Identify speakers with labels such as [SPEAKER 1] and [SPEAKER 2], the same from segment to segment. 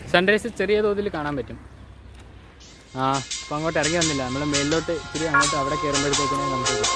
[SPEAKER 1] Sunrise ചെറിയ തോതിൽ കാണാൻ പറ്റും ആ അപ്പോൾ അങ്ങോട്ട് ഇറങ്ങി വന്നില്ല നമ്മൾ മേലിലോട്ട് ഇച്ചിരി അങ്ങോട്ട് അവിടെ കയറുമ്പോഴത്തേക്കിനെ നമുക്ക് കിട്ടും.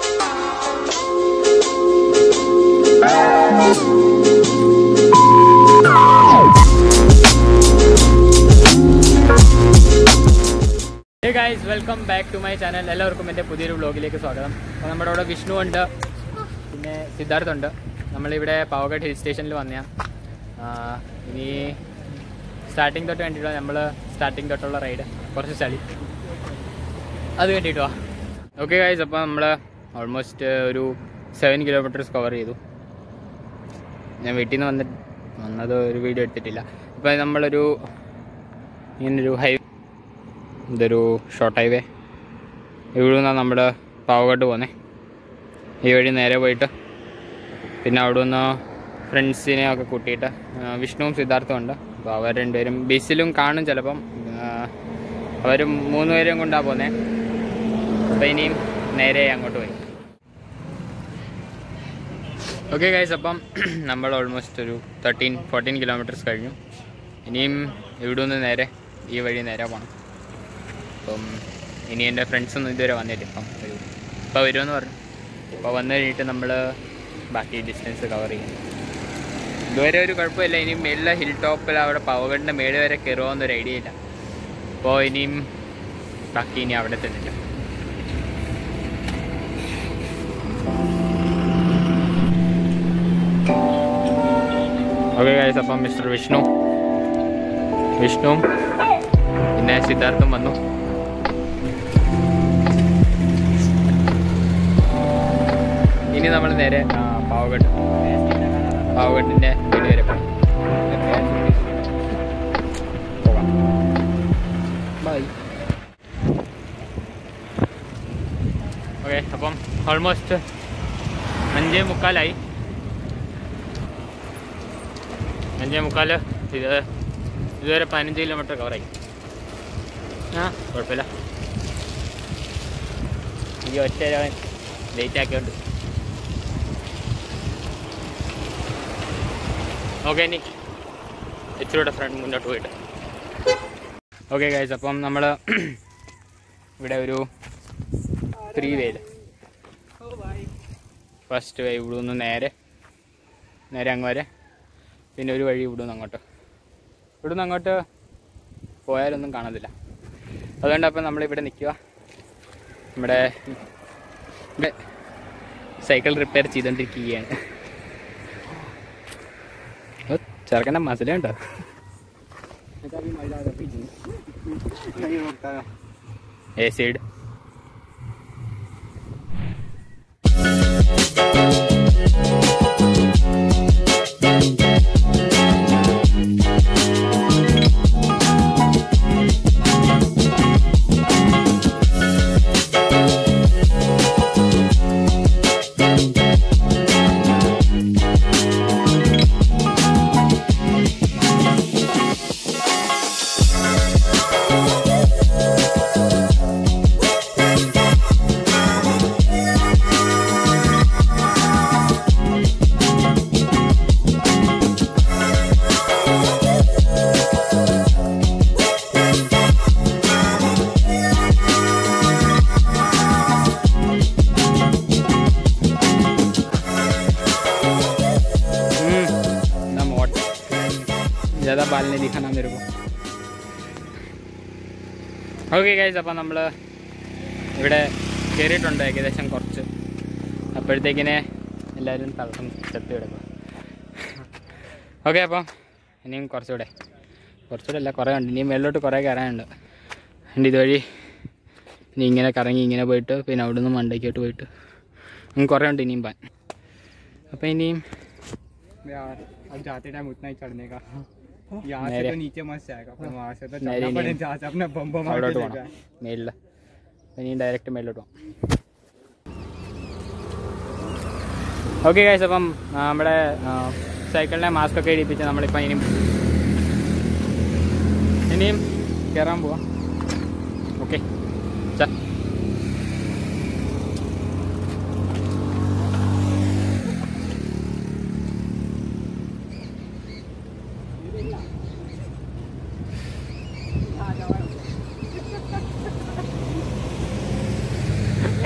[SPEAKER 1] Hey guys welcome back to my channel എല്ലാവർക്കും എൻ്റെ പുതിയൊരു വ്ളോഗിലേക്ക് സ്വാഗതം അപ്പോൾ നമ്മുടെ അവിടെ വിഷ്ണു ഉണ്ട് പിന്നെ സിദ്ധാർത്ഥ് ഉണ്ട് നമ്മളിവിടെ പാവഗഡ് ഹിൽ സ്റ്റേഷനിൽ വന്നയാ ഇനി സ്റ്റാർട്ടിങ് തൊട്ട് കണ്ടിട്ടോ നമ്മൾ സ്റ്റാർട്ടിങ് തൊട്ടുള്ള റൈഡ് കുറച്ച് ചളി അത് കണ്ടിട്ട് വാ ഓക്കെ ഗൈസ് അപ്പോൾ നമ്മൾ ഓൾമോസ്റ്റ് ഒരു സെവൻ കിലോമീറ്റേഴ്സ് കവർ ചെയ്തു ഞാൻ വീട്ടിൽ നിന്ന് വന്നിട്ട് വന്നത് ഒരു വീഡിയോ എടുത്തിട്ടില്ല ഇപ്പോൾ നമ്മളൊരു ഇങ്ങനൊരു ഹൈ ഇതൊരു ഷോർട്ട് ഹൈവേ ഇവിടെ നിന്നാണ് നമ്മൾ പാവഘട്ട് പോകുന്നത് ഈ വഴി നേരെ പോയിട്ട് പിന്നെ അവിടെ നിന്ന് ഫ്രണ്ട്സിനെ ഒക്കെ കൂട്ടിയിട്ട് ആ, വിഷ്ണുവും സിദ്ധാർത്ഥവും ഉണ്ട് അപ്പോൾ അവർ രണ്ടുപേരും ബസ്സിലും കാണും ചിലപ്പം അവർ മൂന്ന് പേരും കൊണ്ടാണ് പോകുന്നത് അപ്പോൾ ഇനിയും നേരെ അങ്ങോട്ട് പോയി ഓക്കെ ഗൈസ് അപ്പം നമ്മൾ ഓൾമോസ്റ്റ് ഒരു തേർട്ടീൻ ഫോർട്ടീൻ കിലോമീറ്റേഴ്സ് കഴിഞ്ഞു ഇനിയും ഇവിടെ നിന്ന് നേരെ ഈ വഴി നേരെ പോകണം അപ്പം ഇനി എൻ്റെ ഫ്രണ്ട്സൊന്നും ഇതുവരെ വന്നില്ല ഇപ്പം ഒരു ഇപ്പോൾ വരുമെന്ന് പറഞ്ഞു അപ്പോൾ വന്നു കഴിഞ്ഞിട്ട് നമ്മൾ ബാക്കി ഡിസ്റ്റൻസ് കവർ ചെയ്യും ഇതുവരെ ഒരു കുഴപ്പമില്ല ഇനി മേളിലെ ഹിൽ ടോപ്പിൽ അവിടെ പവഗഡിൻ്റെ മേട് വരെ കയറുമോയെന്നൊരു ഐഡിയ ഇല്ല അപ്പോൾ ഇനിയും ബാക്കി ഇനി അവിടെ തന്നില്ല ഓക്കെ ഗൈസ് അപ്പം മിസ്റ്റർ വിഷ്ണു വിഷ്ണുവും പിന്നെ സിദ്ധാർത്ഥും വന്നു ഇനി നമ്മൾ നേരെ ആ, പാവഗഡ് പാവഗഡിൻ്റെ വീട് വരെ പോകും പോകാം ബൈ ഓക്കെ അപ്പം ഓൾമോസ്റ്റ് അഞ്ചേ മുക്കാലായി അഞ്ചേ മുക്കാൽ ഇത് ഇതുവരെ പതിനഞ്ച് കിലോമീറ്റർ കവറായി ആ കുഴപ്പമില്ല ഈ ഒറ്റ ലേറ്റ് ആക്കിയോണ്ട് ഓക്കെ ഇനി ഇച്ചിരൂടെ ഫ്രണ്ട് മുന്നോട്ട് പോയിട്ട് ഓക്കെ ഗൈസ് അപ്പം നമ്മൾ ഇവിടെ ഒരു ത്രീ വേയിൽ ഫസ്റ്റ് വേ ഇവിടെ നിന്ന് നേരെ നേരെ അങ്ങ് വരെ പിന്നെ ഒരു വഴി ഇവിടെ നിന്ന് അങ്ങോട്ട് ഇവിടെ നിന്ന് അങ്ങോട്ട് പോയാലൊന്നും കാണത്തില്ല അതുകൊണ്ട് അപ്പം നമ്മളിവിടെ നിൽക്കുക നമ്മുടെ ഇവിടെ സൈക്കിൾ റിപ്പയർ ചെയ്തുകൊണ്ടിരിക്കുകയാണ് ഓ, ചെറുക്കൻ്റെ മസിലുണ്ടോ ഏ സൈഡ് ना मोट ज़्यादा बाल नहीं दिखाना मेरे को ഓക്കെ ഗൈസ് അപ്പം നമ്മൾ ഇവിടെ കയറിയിട്ടുണ്ട് ഏകദേശം കുറച്ച് അപ്പോഴത്തേക്കിനെ എല്ലാവരും തളർന്ന് ചത്ത് കിടക്കും ഓക്കെ അപ്പം ഇനിയും കുറച്ചുകൂടെ കുറച്ചുകൂടെ അല്ല കുറേ ഉണ്ട് ഇനിയും മേളിലോട്ട് കുറേ കയറാനുണ്ട് ഉണ്ട് ഇതുവഴി ഇനി ഇങ്ങനെ കറങ്ങി ഇങ്ങനെ പോയിട്ട് പിന്നെ അവിടെ നിന്ന് മണ്ടയ്ക്കോട്ട് പോയിട്ട് ഇനി കുറേ ഉണ്ട് ഇനിയും പാൻ അപ്പം ഇനിയും
[SPEAKER 2] यार अब जाते टाइम उतना ही चढ़ने का यहाँ से
[SPEAKER 1] मेरे-
[SPEAKER 2] तो नीचे मत जाएगा फिर वहाँ से तो
[SPEAKER 1] मेरे
[SPEAKER 2] चढ़ना
[SPEAKER 1] नहीं।
[SPEAKER 2] पड़े जहाँ से अपना बम बम
[SPEAKER 1] അവിടോട്ട് പോകണം മേളിൽ ഇനി ഡയറക്റ്റ് മേളിലോട്ട് പോകാം ഓക്കെ ഗൈസ് അപ്പം ആ, നമ്മുടെ സൈക്കിളിനെ മാസ്ക് ഒക്കെ ഇടിപ്പിച്ച് നമ്മളിപ്പോൾ ഇനിയും ഇനിയും കയറാൻ പോവാം ഓക്കെ ചാ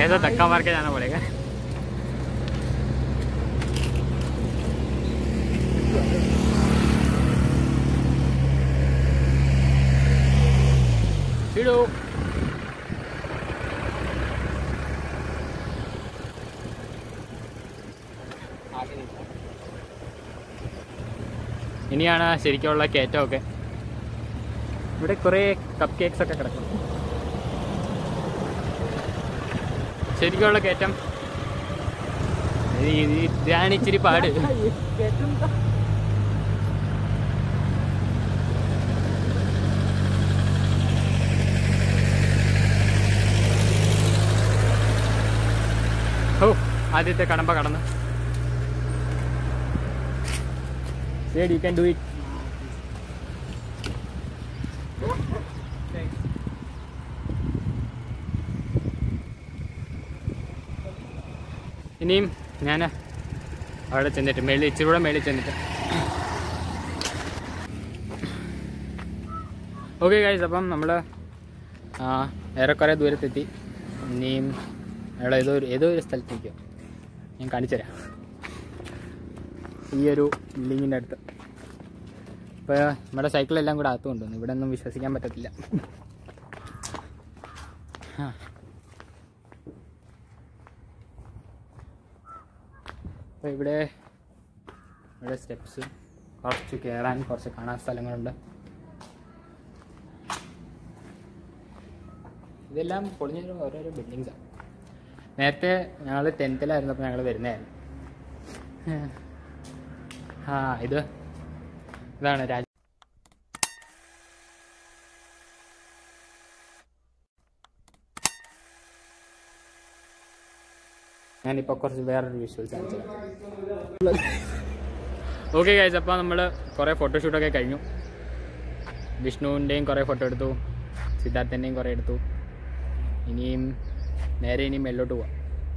[SPEAKER 1] ऐसा धक्का मार के जाना पड़ेगा चिड़ो
[SPEAKER 2] आगे देखो
[SPEAKER 1] ഇനിയാണ് ശരിക്കുള്ള കയറ്റമൊക്കെ ഇവിടെ കുറേ കപ്പ് കേക്ക്സ് ഒക്കെ കിടക്കും ശരിക്കുള്ള കയറ്റം ഇത് ഇത് ഇതാണ് ഇച്ചിരി പാട് ഓ ആദ്യത്തെ കടമ്പ കടന്ന് Said you can do it. ഇനിയും ഞാൻ അവിടെ ചെന്നിട്ട് മേളിൽ ഇച്ചിരി കൂടെ മേളിൽ ചെന്നിട്ട് ഓക്കെ ഗൈസ് അപ്പം നമ്മൾ ഏറെക്കുറെ ദൂരത്തെത്തി ഇനിയും അവിടെ ഏതോ ഒരു ഏതോ ഒരു സ്ഥലത്തേക്കോ ഞാൻ കാണിച്ചു തരാം ഈ ഒരു ബിൽഡിങ്ങിൻ്റെ അടുത്ത് ഇപ്പോൾ നമ്മുടെ സൈക്കിളെല്ലാം കൂടെ അകത്ത് കൊണ്ടുവന്നു ഇവിടെ ഒന്നും വിശ്വസിക്കാൻ പറ്റത്തില്ല ആ. അപ്പോൾ ഇവിടെ ഇവിടെ സ്റ്റെപ്സ് കുറച്ച് കയറാൻ കുറച്ച് കാണാൻ സ്ഥലങ്ങളുണ്ട് ഇതെല്ലാം പൊളിഞ്ഞ ഓരോരോ ബിൽഡിങ്സാണ് നേരത്തെ ഞങ്ങൾ ടെൻത്തിലായിരുന്നപ്പോൾ ഞങ്ങൾ വരുന്നതായിരുന്നു ആ ഇത് ഇതാണ് രാജ ഞാനിപ്പോൾ കുറച്ച് വേറൊരു വിഷ്വൽസ് കാണിച്ചു ഓക്കെ കഴിച്ച അപ്പോൾ നമ്മൾ കുറേ ഫോട്ടോഷൂട്ടൊക്കെ കഴിഞ്ഞു വിഷ്ണുവിൻ്റെയും കുറേ ഫോട്ടോ എടുത്തു സിദ്ധാർത്ഥൻ്റെയും കുറേ എടുത്തു ഇനിയും നേരെ ഇനിയും മേലോട്ട് പോവാം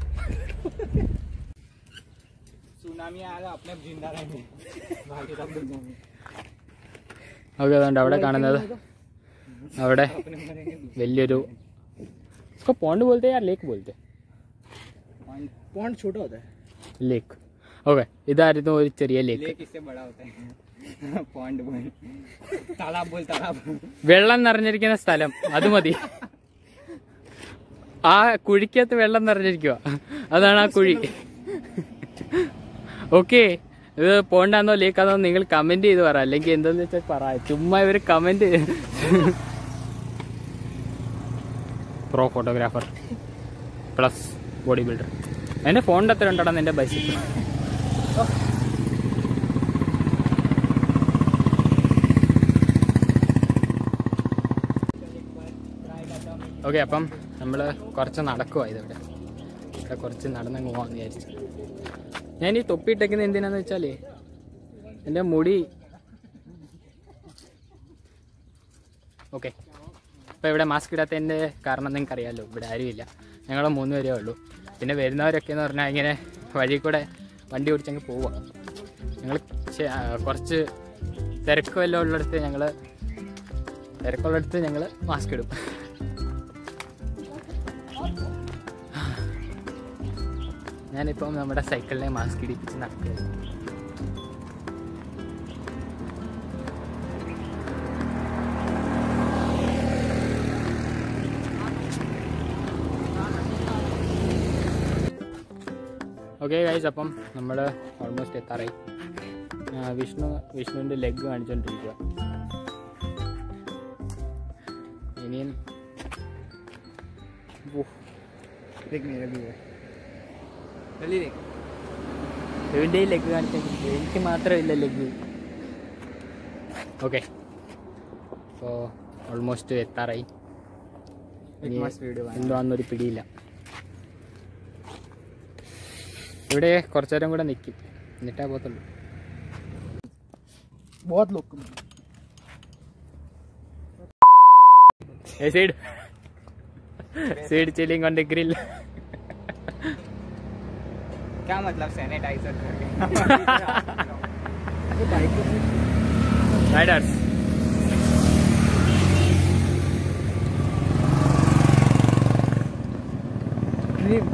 [SPEAKER 2] सुनामी आएगा अपने जिंदा रहेंगे बाकी सब डूब जाएंगे
[SPEAKER 1] ഓക്കെ അതുകൊണ്ട് അവിടെ കാണുന്നത് അവിടെ
[SPEAKER 2] अपने मरेंगे
[SPEAKER 1] വലിയൊരു इसको पौंड बोलते हैं या लेक बोलते हैं
[SPEAKER 2] पॉन्ड छोटा होता है
[SPEAKER 1] ലേക്ക് ഓക്കെ ഇതായിരുന്നു ഒരു ചെറിയ ലേക്ക്
[SPEAKER 2] लेक इससे बड़ा होता है पॉन्ड बोल तालाब बोल तालाब
[SPEAKER 1] വെള്ളം നിറഞ്ഞിരിക്കുന്ന സ്ഥലം അത് മതി ആ കുഴിക്കകത്ത് വെള്ളം നിറഞ്ഞിരിക്കുക അതാണ് ആ കുഴി ഓക്കെ ഇത് പോണ്ടാന്നോ ലേക്കാന്നോ നിങ്ങൾ കമന്റ് ചെയ്ത് പറ അല്ലെങ്കിൽ എന്താന്ന് വെച്ചാൽ പറ ചുമ്മാ ഇവര് comment pro photographer plus body builder എന്റെ ഫോണിന്റെ അത്ര ഉണ്ടടാ നിന്റെ ബൈസിക്കിൾ ഓക്കെ അപ്പം നമ്മൾ കുറച്ച് നടക്കുവാ ഇതിവിടെ ഇവിടെ കുറച്ച് നടന്നങ്ങ് പോകാമെന്ന് വിചാരിച്ചു ഞാൻ ഈ തൊപ്പിയിട്ടേക്കുന്നത് എന്തിനാന്ന് വെച്ചാലേ എൻ്റെ മുടി ഓക്കെ ഇപ്പോൾ ഇവിടെ മാസ്ക് ഇടാത്തതിൻ്റെ കാരണം നിങ്ങൾക്ക് അറിയാമല്ലോ ഇവിടെ ആരുമില്ല ഞങ്ങൾ മൂന്ന് പേരേ ഉള്ളൂ പിന്നെ വരുന്നവരൊക്കെ എന്ന് പറഞ്ഞാൽ ഇങ്ങനെ വഴി കൂടെ വണ്ടി ഓടിച്ചങ്ങ് പോവുക ഞങ്ങൾ കുറച്ച് തിരക്ക് വല്ലതും ഉള്ളിടത്ത് ഞങ്ങൾ തിരക്കുള്ളിടത്ത് ഞങ്ങൾ മാസ്ക് ഇടും ഞാനിപ്പം നമ്മുടെ സൈക്കിളിനെ മാസ്ക് ഇടിപ്പിച്ച് നടക്കുക ഓക്കെ ഗൈസ് അപ്പം നമ്മൾ ഓൾമോസ്റ്റ് എത്താറായി ആ, വിഷ്ണു വിഷ്ണുവിൻ്റെ ലെഗ് കാണിച്ചുകൊണ്ടിരിക്കുക ഇനിയും ഉഫ്.
[SPEAKER 2] देख मेरा भी है जल्दी देख
[SPEAKER 1] ഇവൻ്റെ ലെഗ് കാണിച്ചെങ്കിൽ എനിക്ക് മാത്രമില്ല ലെഗ് ഓക്കെ അപ്പോൾ ഓൾമോസ്റ്റ് എത്താറായി
[SPEAKER 2] एक मस्त वीडियो बना
[SPEAKER 1] എന്തുവാന്നൊരു പിടിയില്ല ഇവിടെ കുറച്ചു നേരം കൂടെ നിൽക്കും എന്നിട്ടേ പോകത്തുള്ളൂ
[SPEAKER 2] बहुत लोग
[SPEAKER 1] ഏ side side chilling on the grill
[SPEAKER 2] क्या मतलब सैनिटाइजर करके
[SPEAKER 1] റൈഡേഴ്സ്
[SPEAKER 2] ड्रीम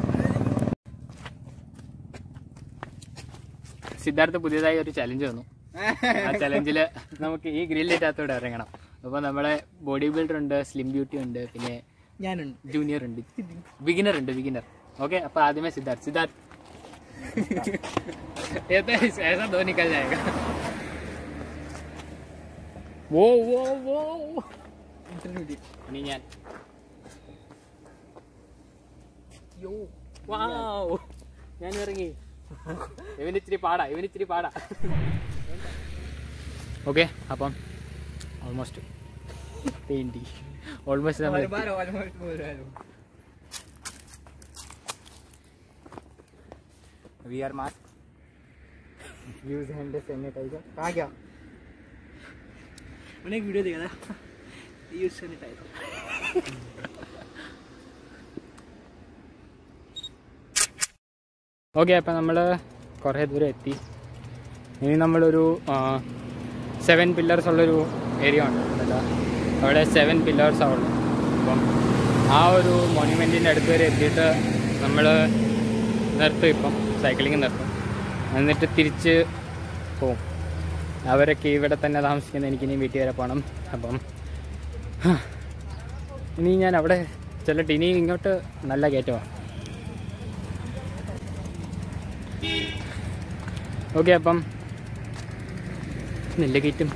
[SPEAKER 1] സിദ്ധാർത്ഥ പുതിയതായി ഒരു ചലഞ്ച് വന്നു ആ ചലഞ്ചിൽ നമുക്ക് ഈ ഗ്രില്ലിനകത്തൂടെ ഇറങ്ങണം അപ്പോൾ നമ്മളെ ബോഡി ബിൽഡർ ഉണ്ട് സ്ലിം ബ്യൂട്ടി ഉണ്ട് പിന്നെ
[SPEAKER 2] ഞാനുണ്ട്
[SPEAKER 1] ജൂനിയർ ഉണ്ട് ബിഗിനർ ഉണ്ട് ബിഗിനർ ഓക്കെ അപ്പോൾ ആദ്യമേ സിദ്ധാർത്ഥ് സിദ്ധാർത്ഥ് ये तो ऐसा दो निकल जाएगा वो वो वो ഇനി ഞാൻ യോ വാവ് ഞാൻ ഇറങ്ങി ഇവന് ഇച്ചിരി പാടാ ഇവന് ഇച്ചിരി പാടാ ഓക്കെ അപ്പം ഓൾമോസ്റ്റ് പെയിൻറ്റി ഓൾമോസ്റ്റ് നമ്മൾ എത്തി.
[SPEAKER 2] We are mask use hand sanitiser कहाँ गया मैंने एक वीडियो देखा था यूज सैनिटाइजर
[SPEAKER 1] ഓക്കെ അപ്പം നമ്മൾ കുറേ ദൂരം എത്തി ഇനി നമ്മളൊരു സെവൻ പില്ലേഴ്സ് ഉള്ളൊരു ഏരിയ ഉണ്ട് എന്താ അവിടെ സെവൻ പില്ലേഴ്സ് ആണ് ഉള്ളത് അപ്പം ആ ഒരു മോണ്യുമെൻറ്റിൻ്റെ അടുത്ത് വരെ എത്തിയിട്ട് നമ്മൾ നിർത്തും ഇപ്പം സൈക്ലിംഗ് നിർത്തും എന്നിട്ട് തിരിച്ച് പോവും അവരൊക്കെ ഇവിടെ തന്നെ താമസിക്കുന്ന എനിക്കിനി വീട്ടിൽ വരെ പോകണം അപ്പം ഹാ. ഇനി ഞാൻ അവിടെ ചെല്ലട്ടെ ഇനി ഇങ്ങോട്ട് നല്ല കയറ്റമാണ് ഓക്കെ അപ്പം നെല്ല് കയറ്റും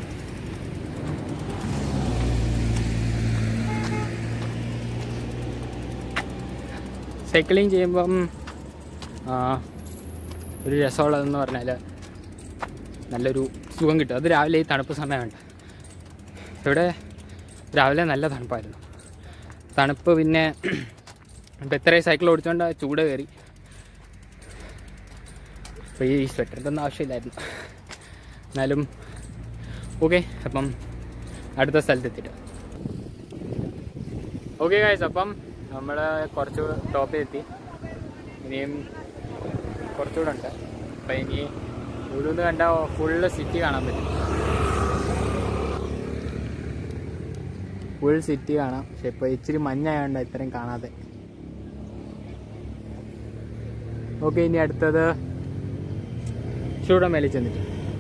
[SPEAKER 1] സൈക്ലിങ് ചെയ്യുമ്പം ആ, ഒരു രസമുള്ളതെന്ന് പറഞ്ഞാൽ നല്ലൊരു സുഖം കിട്ടും അത് രാവിലെ ഈ തണുപ്പ് സമയമുണ്ട് ഇവിടെ രാവിലെ നല്ല തണുപ്പായിരുന്നു തണുപ്പ് പിന്നെ ഇപ്പം എത്രയും സൈക്കിൾ ഓടിച്ചുകൊണ്ട് ചൂട് കയറി അപ്പോൾ ഈ സ്വെറ്ററിൻ്റെ ഒന്നും ആവശ്യമില്ലായിരുന്നു എന്നാലും ഓക്കെ അപ്പം അടുത്ത സ്ഥലത്തെത്തിയിട്ട് ഓക്കെ ഗായ്സ് അപ്പം നമ്മൾ കുറച്ച് ടോപ്പിൽ എത്തി ഇനിയും കുറച്ചുകൂടെ ഉണ്ട് അപ്പം ഇനി ഇവിടെ നിന്ന് കണ്ടാൽ ഫുള്ള് സിറ്റി കാണാൻ പറ്റും ഫുൾ സിറ്റി കാണാം പക്ഷെ ഇപ്പോൾ ഇച്ചിരി മഞ്ഞായതുകൊണ്ട് ഇത്രയും കാണാതെ ഓക്കെ ഇനി അടുത്തത് ചൂട മേലെ ചെന്നിട്ട്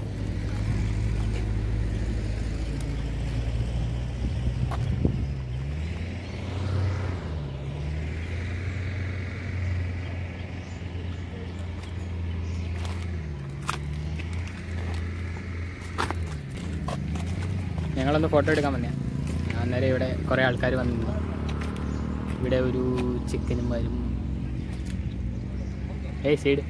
[SPEAKER 1] ഞങ്ങളൊന്ന് ഫോട്ടോ എടുക്കാൻ വന്നേ അന്നേരം ഇവിടെ കുറേ ആൾക്കാർ വന്നിരുന്നു ഇവിടെ ഒരു ചിക്കനും വരും ഏയ് സൈഡ്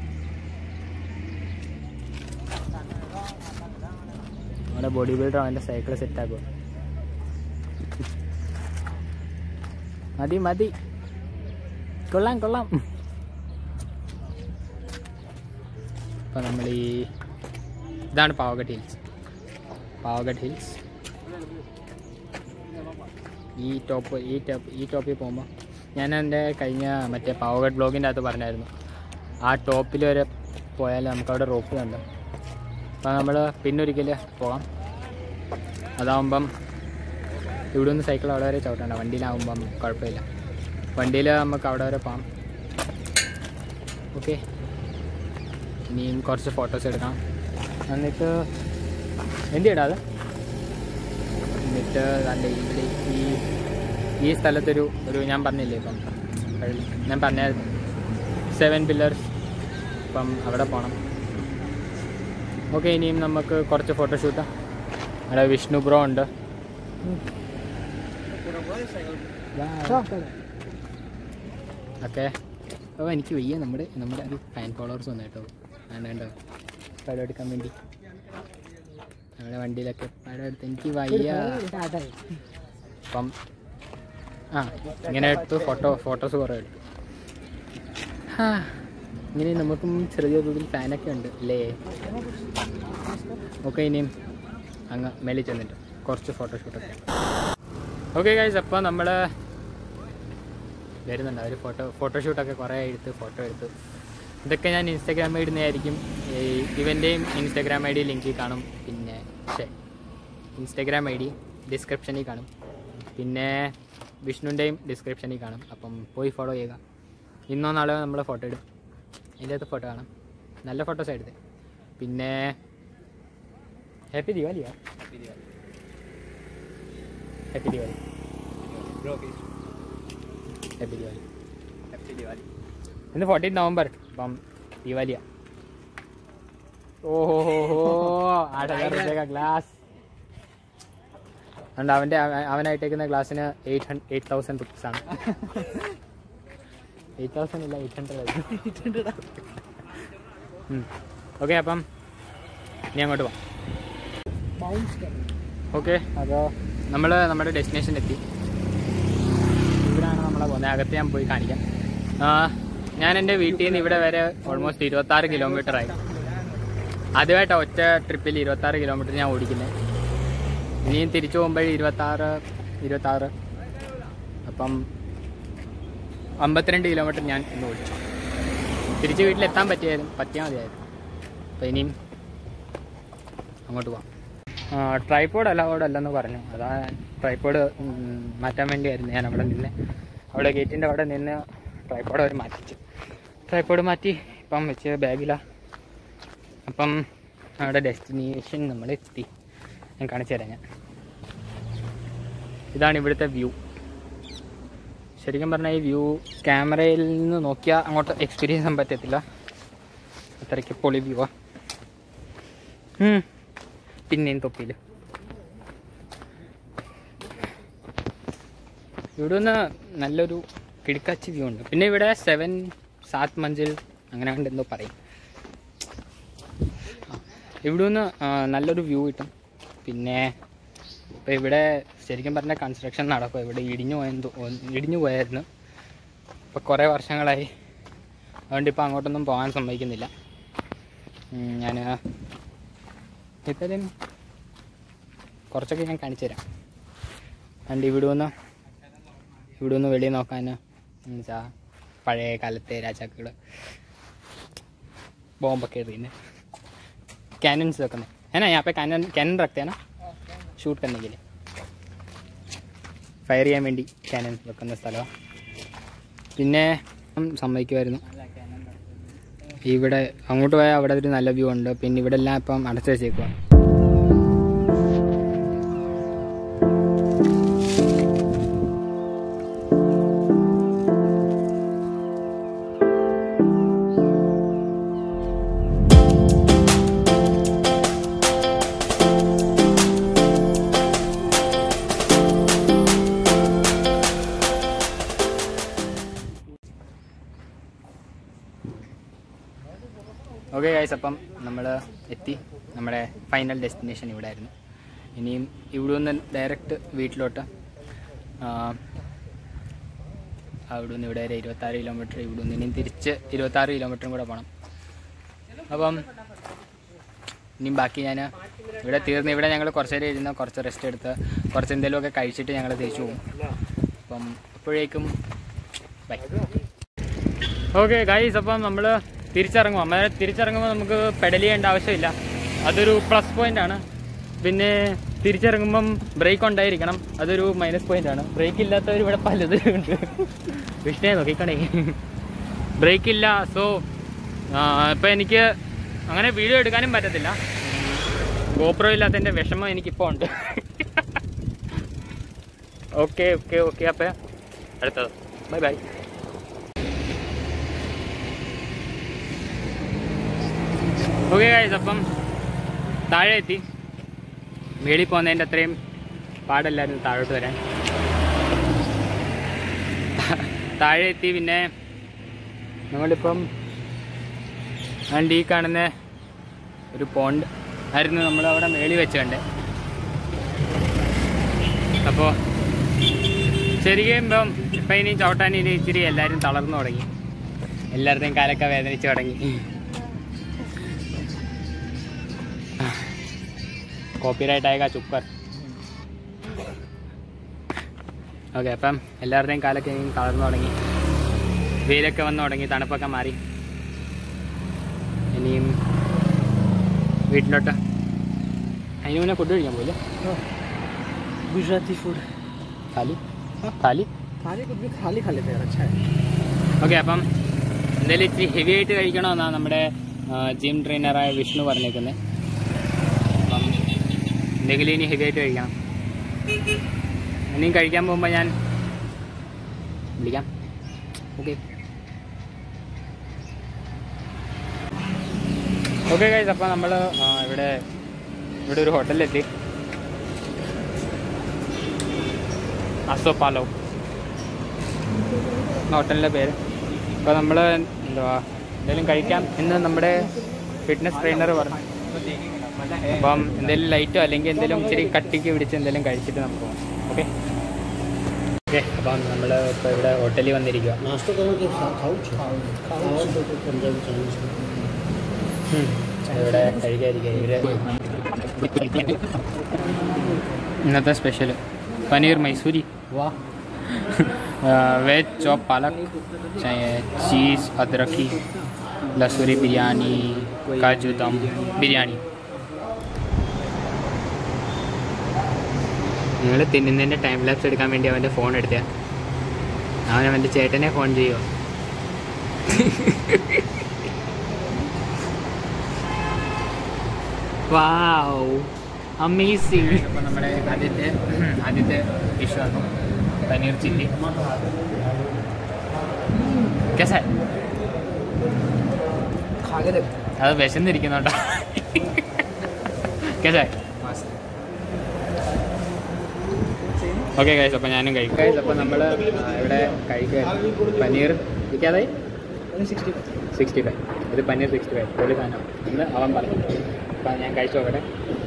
[SPEAKER 1] നമ്മുടെ ബോഡി ബിൽഡർ അവൻ്റെ സൈക്കിൾ സെറ്റാക്കുക മതി മതി കൊള്ളാം കൊള്ളാം ഇപ്പം നമ്മൾ ഈ ഇതാണ് പാവഗഡ് ഹിൽസ് പാവഗഡ് ഹിൽസ് ഈ ടോപ്പ് ഈ ടോപ്പ് ഈ ടോപ്പിൽ പോകുമ്പോൾ ഞാൻ എൻ്റെ കഴിഞ്ഞ മറ്റേ പാവഗഡ് ബ്ലോഗിൻ്റെ അകത്ത് പറഞ്ഞായിരുന്നു ആ ടോപ്പിൽ വരെ പോയാൽ നമുക്കവിടെ റോപ്പ് കണ്ടു അപ്പോൾ നമ്മൾ പിന്നൊരിക്കൽ പോകാം അതാവുമ്പം ഇവിടെ നിന്ന് സൈക്കിൾ അവിടെ വരെ ചവിട്ടണ്ട വണ്ടിയിലാവുമ്പം കുഴപ്പമില്ല വണ്ടിയിൽ നമുക്ക് അവിടെ വരെ പോകാം ഓക്കെ ഇനിയും കുറച്ച് ഫോട്ടോസ് എടുക്കാം എന്നിട്ട് എന്ത് ചെയ്യടാ അത് എന്നിട്ട് ദാണ്ടെ ഇവിടെ ഈ ഈ സ്ഥലത്തൊരു ഒരു ഞാൻ പറഞ്ഞില്ലേ ഇപ്പം പള്ളി. ഞാൻ പറഞ്ഞ സെവൻ പില്ലേഴ്സ് ഇപ്പം അവിടെ പോകണം ഓക്കെ ഇനിയും നമുക്ക് കുറച്ച് ഫോട്ടോഷൂട്ടാ അവിടെ വിഷ്ണു ബ്രോ ഉണ്ട് ഓക്കെ അപ്പോൾ എനിക്ക് വയ്യ നമ്മുടെ നമ്മുടെ ഒരു ഫാൻ ഫോളോവേഴ്സ് വന്നു കേട്ടോ ആണ് കണ്ടോ പടം എടുക്കാൻ വേണ്ടി നമ്മുടെ വണ്ടിയിലൊക്കെ പടം എടുത്ത് എനിക്ക് വയ്യ അപ്പം ആ ഇങ്ങനെ എടുത്തു ഫോട്ടോ ഫോട്ടോസ് കുറേ എടുത്തു ആ ഇങ്ങനെ നമുക്കും ചെറിയ തോതിൽ ഫാനൊക്കെ ഉണ്ട് അല്ലേ ഓക്കെ ഇനിയും അങ്ങ് മേലിൽ ചെന്നിട്ട് കുറച്ച് ഫോട്ടോഷൂട്ടൊക്കെ ഓക്കെ ഗൈസ് അപ്പോൾ നമ്മൾ വരുന്നുണ്ട് അവർ ഫോട്ടോ ഫോട്ടോഷൂട്ടൊക്കെ കുറേ എടുത്ത് ഫോട്ടോ എടുത്തു ഇതൊക്കെ ഞാൻ ഇൻസ്റ്റാഗ്രാമിൽ ഇടുന്നതായിരിക്കും ഈ ഇവൻ്റെയും ഇൻസ്റ്റാഗ്രാം ഐ ഡി ലിങ്കിൽ കാണും പിന്നെ ശേ ഇൻസ്റ്റാഗ്രാം ഐ ഡി ഡിസ്ക്രിപ്ഷനിൽ കാണും പിന്നെ വിഷ്ണുവിൻ്റെയും ഡിസ്ക്രിപ്ഷനിൽ കാണും അപ്പം പോയി ഫോളോ ചെയ്യുക ഇന്നോ നാളെയോ നമ്മൾ ഫോട്ടോ ഇടും ഇതിൻ്റെ അകത്ത് ഫോട്ടോ കാണാം നല്ല ഫോട്ടോസ് എടുത്തത് പിന്നെ ഹാപ്പി ദിവാലിയാ ഹാപ്പി ദിവാലി ഹാപ്പി ദിവാലി ഇന്ന് ഫോർട്ടീൻ നവംബർ അപ്പം ദിവാലിയാ ഓഹോ ഹോ ഹോ ആठ हजार रुपये का ग्लास അതുകൊണ്ട് അവൻ്റെ അവ- അവനായിട്ടേക്കുന്ന ഗ്ലാസ്സിന് eight hundred eight thousand rupees ആണ് എയ്റ്റ് തൗസൻഡ് ഇല്ല എയ്റ്റ് ഹൺഡ്രഡ് ഓക്കെ അപ്പം ഇനി അങ്ങോട്ട് പോവാം ഓക്കെ അപ്പോൾ നമ്മൾ നമ്മുടെ ഡെസ്റ്റിനേഷൻ എത്തി ഇവിടാണ് നമ്മളെ പോകുന്നത് അകത്ത് ഞാൻ പോയി കാണിക്കാം ആ, ഞാൻ എൻ്റെ വീട്ടിൽ നിന്ന് ഇവിടെ വരെ ഓൾമോസ്റ്റ് ഇരുപത്താറ് കിലോമീറ്റർ ആയി ആദ്യമായിട്ട് ഒറ്റ ട്രിപ്പിൽ ഇരുപത്താറ് കിലോമീറ്റർ ഞാൻ ഓടിക്കുന്നത് ഇനിയും തിരിച്ചു പോകുമ്പോൾ ഇരുപത്താറ് ഇരുപത്താറ് അപ്പം അമ്പത്തിരണ്ട് കിലോമീറ്റർ ഞാൻ ഇന്ന് ഓടിച്ചു തിരിച്ച് വീട്ടിലെത്താൻ പറ്റിയായിരുന്നു പറ്റിയാൽ മതിയായിരുന്നു അപ്പോൾ ഇനിയും അങ്ങോട്ട് പോവാം ട്രൈപ്പോഡ് അലൗഡ് അല്ലെന്ന് പറഞ്ഞു അതാ ട്രൈപ്പോഡ് മാറ്റാൻ വേണ്ടിയായിരുന്നു ഞാൻ അവിടെ നിന്ന് അവിടെ ഗേറ്റിൻ്റെ അവിടെ നിന്ന് ട്രൈപ്പോഡ് അവർ മാറ്റിച്ചു ട്രൈപ്പോഡ് മാറ്റി ഇപ്പം വെച്ച് ബാഗിലാണ് അപ്പം അവിടെ ഡെസ്റ്റിനേഷൻ നമ്മൾ എത്തി ഞാൻ കാണിച്ചു തരാം ഞാൻ ഇതാണ് ഇവിടുത്തെ വ്യൂ ശരിക്കും പറഞ്ഞാൽ ഈ വ്യൂ ക്യാമറയിൽ നിന്ന് നോക്കിയാൽ അങ്ങോട്ട് എക്സ്പീരിയൻസ് ചെയ്യാൻ പറ്റത്തില്ല അത്രയ്ക്ക് പൊളി വ്യൂ പിന്നെയും തൊപ്പിയിൽ ഇവിടെ നിന്ന് നല്ലൊരു കിടക്കാച്ചി വ്യൂ ഉണ്ട് പിന്നെ ഇവിടെ സെവൻ സാത് മഞ്ചിൽ അങ്ങനെ കണ്ട് എന്തോ പറയും ഇവിടെ നിന്ന് നല്ലൊരു വ്യൂ കിട്ടും പിന്നെ ഇപ്പോൾ ഇവിടെ ശരിക്കും പറഞ്ഞാൽ കൺസ്ട്രക്ഷൻ നടക്കും ഇവിടെ ഇടിഞ്ഞു പോയെന്ന് തോ- ഇടിഞ്ഞു പോയായിരുന്നു ഇപ്പോൾ കുറേ വർഷങ്ങളായി അതുകൊണ്ട് ഇപ്പോൾ അങ്ങോട്ടൊന്നും പോകാൻ സമ്മതിക്കുന്നില്ല ഞാൻ ഇത്രയും കുറച്ചൊക്കെ ഞാൻ കാണിച്ചു തരാം അതുകൊണ്ട് ഇവിടെ നിന്ന് ഇവിടെ നിന്ന് വെളിയിൽ നോക്കാൻ എന്നുവെച്ചാൽ പഴയ കാലത്തെ രാജാക്കൾ ബോംബൊക്കെ എറിയുന്നത് कैनन्स रखने है ना यहाँ पे कैनन कैनन रखते हैं ना ഷൂട്ട് करने के लिए ഫയർ ചെയ്യാൻ വേണ്ടി ക്യാനൻ വെക്കുന്ന സ്ഥലമാണ് പിന്നെ ഉം, സമ്മതിക്കുമായിരുന്നു ഇവിടെ അങ്ങോട്ട് പോയാൽ അവിടെ ഒരു നല്ല വ്യൂ ഉണ്ട് പിന്നെ ഇവിടെ എല്ലാം ഇപ്പം അടച്ചു വെച്ചേക്കുക ഓക്കെ ഗൈസ് അപ്പം നമ്മൾ എത്തി നമ്മുടെ ഫൈനൽ ഡെസ്റ്റിനേഷൻ ഇവിടെ ആയിരുന്നു ഇനിയും ഇവിടെ നിന്ന് ഡയറക്റ്റ് വീട്ടിലോട്ട് ആ, അവിടെ നിന്ന് ഇവിടെ വരെ ഇരുപത്താറ് കിലോമീറ്റർ ഇവിടെ നിന്ന് ഇനിയും തിരിച്ച് ഇരുപത്താറ് കിലോമീറ്ററും കൂടെ പോകണം അപ്പം ഇനിയും ബാക്കി ഞാൻ ഇവിടെ തീർന്ന് ഇവിടെ ഞങ്ങൾ കുറച്ച് നേരം ഇരുന്ന് കുറച്ച് റെസ്റ്റ് എടുത്ത് കുറച്ച് എന്തെങ്കിലുമൊക്കെ കഴിച്ചിട്ട് ഞങ്ങൾ തിരിച്ചു പോകും അപ്പം അപ്പോഴേക്കും ബൈ ഓക്കെ ഗൈസ് അപ്പം നമ്മൾ തിരിച്ചിറങ്ങും അമ്മ തിരിച്ചിറങ്ങുമ്പോൾ നമുക്ക് പെഡൽ ചെയ്യേണ്ട ആവശ്യമില്ല അതൊരു പ്ലസ് പോയിന്റ് ആണ് പിന്നെ തിരിച്ചിറങ്ങുമ്പം ബ്രേക്ക് ഉണ്ടായിരിക്കണം അതൊരു മൈനസ് പോയിന്റ് ആണ് ബ്രേക്ക് ഇല്ലാത്തവർ ഇവിടെ പലതും ഉണ്ട് വിഷ്ണയെ നോക്കിക്കണേ ബ്രേക്ക് ഇല്ല സോ ഇപ്പം എനിക്ക് അങ്ങനെ വീഡിയോ എടുക്കാനും പറ്റത്തില്ല ഗോപ്രോ ഇല്ലാത്തതിൻ്റെ വിഷമം എനിക്കിപ്പോൾ ഉണ്ട് ഓക്കെ ഓക്കെ ഓക്കെ അപ്പം അടുത്തത് ബൈ ബൈ ഓക്കെ ഗൈസ് അപ്പം താഴെ എത്തി മേളിൽ പോകുന്നതിൻ്റെ അത്രയും പാടല്ലായിരുന്നു താഴോട്ട് വരാൻ താഴെ എത്തി പിന്നെ നമ്മളിപ്പം ആണ്ട് ഈ കാണുന്ന ഒരു പോണ്ട് ആയിരുന്നു നമ്മൾ അവിടെ മേളിൽ വെച്ച് കണ്ടേ അപ്പോൾ ശരിക്കും ഇപ്പം ഇപ്പം ഇനി ചവിട്ടാൻ ഇനി ഇച്ചിരി എല്ലാവരും തളർന്നു തുടങ്ങി എല്ലാവരുടെയും കാലൊക്കെ വേദനിച്ച് തുടങ്ങി കോപ്പിറൈറ്റ് ആയേക്കാ ചുപ്പർ ഓക്കെ അപ്പം എല്ലാവരുടെയും കാലൊക്കെ ഇനി തളർന്നു തുടങ്ങി വെയിലൊക്കെ വന്നു തുടങ്ങി തണുപ്പൊക്കെ മാറി ഇനിയും വീട്ടിലോട്ട് അതിന് മുന്നേ ഫുഡ് കഴിക്കാൻ പോയില്ലേ
[SPEAKER 2] गुजराती फूड
[SPEAKER 1] താലി താലി
[SPEAKER 2] थाली कुछ भी खाली खा लेते हैं अच्छा है
[SPEAKER 1] ഓക്കെ അപ്പം എന്തായാലും ഇച്ചിരി ഹെവി ആയിട്ട് കഴിക്കണമെന്നാണ് നമ്മുടെ ജിം ട്രെയിനറായ വിഷ്ണു പറഞ്ഞേക്കുന്നത് അപ്പം എന്തെങ്കിലും ഇനി ഹെവി ആയിട്ട് കഴിക്കണം ഇനിയും കഴിക്കാൻ പോകുമ്പോൾ ഞാൻ വിളിക്കാം ഓക്കെ ഓക്കെ ഗൈസ് അപ്പോൾ നമ്മൾ ഇവിടെ ഇവിടെ ഒരു ഹോട്ടലിലെത്തി അസോപാലോ ഹോട്ടലിൻ്റെ പേര് അപ്പോൾ നമ്മൾ എന്തുവാ എന്തെങ്കിലും കഴിക്കാം എന്ന് നമ്മുടെ ഫിറ്റ്നസ് ട്രെയിനർ പറഞ്ഞു അപ്പം എന്തെങ്കിലും ലൈറ്റോ അല്ലെങ്കിൽ എന്തെങ്കിലും ഇച്ചിരി കട്ടിക്ക് പിടിച്ച് എന്തെങ്കിലും കഴിച്ചിട്ട് നമുക്ക് പോകാം ഓക്കെ ഓക്കെ അപ്പം നമ്മൾ ഇപ്പോൾ ഇവിടെ ഹോട്ടലിൽ വന്നിരിക്കുക
[SPEAKER 3] नाश्ता करो कि खा- खाओ છો ખાવા તો તો પંજાબી ચાઇનીઝ
[SPEAKER 1] ഇവിടെ കഴിക്കാതിരിക്കുക ഇവര് ഇന്നത്തെ സ്പെഷ്യൽ പനീർ മൈസൂരി
[SPEAKER 3] વાહ
[SPEAKER 1] വെജ് ചോപ്പ് പാലക് ചീസ് അദ്രക്കി ലസൂരി ബിരിയാണി കാജു ദം ബിരിയാണി നിങ്ങൾ തിന്നുന്നതിൻ്റെ ടൈം ലാപ്സ് എടുക്കാൻ വേണ്ടി അവൻ്റെ ഫോൺ എടുത്ത അവൻ അവൻ്റെ ചേട്ടനെ ഫോൺ ചെയ്യുമോ വാവ് അമേസിങ് അപ്പോൾ നമ്മുടെ ആദ്യത്തെ ആദ്യത്തെ ഡിഷ് വന്നു പനീർ ചില്ലി കേസ
[SPEAKER 3] खा के देख
[SPEAKER 1] അത് വിശന്നിരിക്കുന്നുണ്ടോ കേസ ഓക്കെ കഴിച്ചു അപ്പോൾ ഞാനും കഴിക്കും കഴിച്ചു അപ്പോൾ നമ്മൾ ഇവിടെ കഴിക്കുക പനീർ ഇരിക്കാതായി
[SPEAKER 3] सिक्सटी
[SPEAKER 1] സിക്സ്റ്റി ഫൈവ് ഇത് പനീർ സിക്സ്റ്റി ഫൈവ് പൊളി സാധനം എന്ന് അവൻ പറഞ്ഞു അപ്പം ഞാൻ കഴിച്ചു നോക്കട്ടെ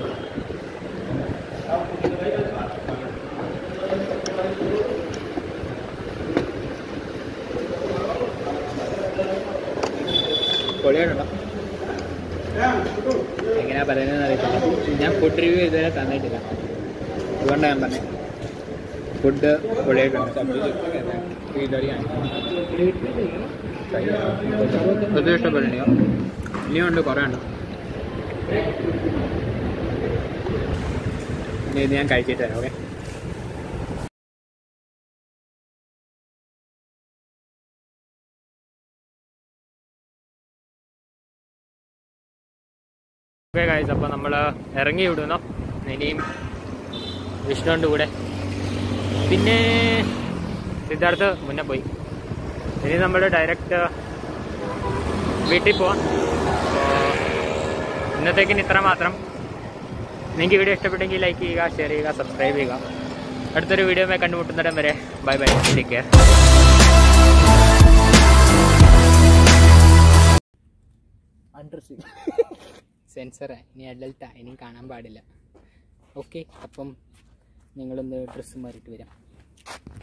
[SPEAKER 1] പൊളിയായിട്ടുണ്ടോ എങ്ങനെയാ പറയുന്നതെന്ന് അറിയത്തില്ല ഞാൻ ഫുഡ് റിവ്യൂ ഇതുവരെ തന്നിട്ടില്ല അതുകൊണ്ടാണ് ഞാൻ പറഞ്ഞത് ഫുഡ് പൊളിയായിട്ടുണ്ട് ഒത്തിരി ഇഷ്ടപ്പെട്ടില്ല ഇനിയും ഉണ്ട് കുറേ ഉണ്ട് ഇനി ഇത് ഞാൻ കഴിച്ചിട്ട് തരാം ഓക്കെ ഓക്കെ കാഴ്ച അപ്പോൾ നമ്മൾ ഇറങ്ങി വിടുന്നു ഇനിയും വിഷ്ണുണ്ട് കൂടെ പിന്നെ സിദ്ധാർത്ഥ് മുന്നേ പോയി ഇനി നമ്മൾ ഡയറക്റ്റ് വീട്ടിൽ പോവാം അപ്പോൾ ഇന്നത്തേക്കിന് ഇത്ര മാത്രം നിങ്ങൾക്ക് വീഡിയോ ഇഷ്ടപ്പെട്ടെങ്കിൽ ലൈക്ക് ചെയ്യുക ഷെയർ ചെയ്യുക സബ്സ്ക്രൈബ് ചെയ്യുക അടുത്തൊരു വീഡിയോ കണ്ടുമുട്ടുന്നിടം വരെ bye bye take care
[SPEAKER 3] under sea
[SPEAKER 1] സെൻസറാ ഇനി അഡൽട്ടാ ഇനി കാണാൻ പാടില്ല ഓക്കെ അപ്പം നിങ്ങളൊന്ന് ഡ്രസ്സ് മാറിയിട്ട് വരാം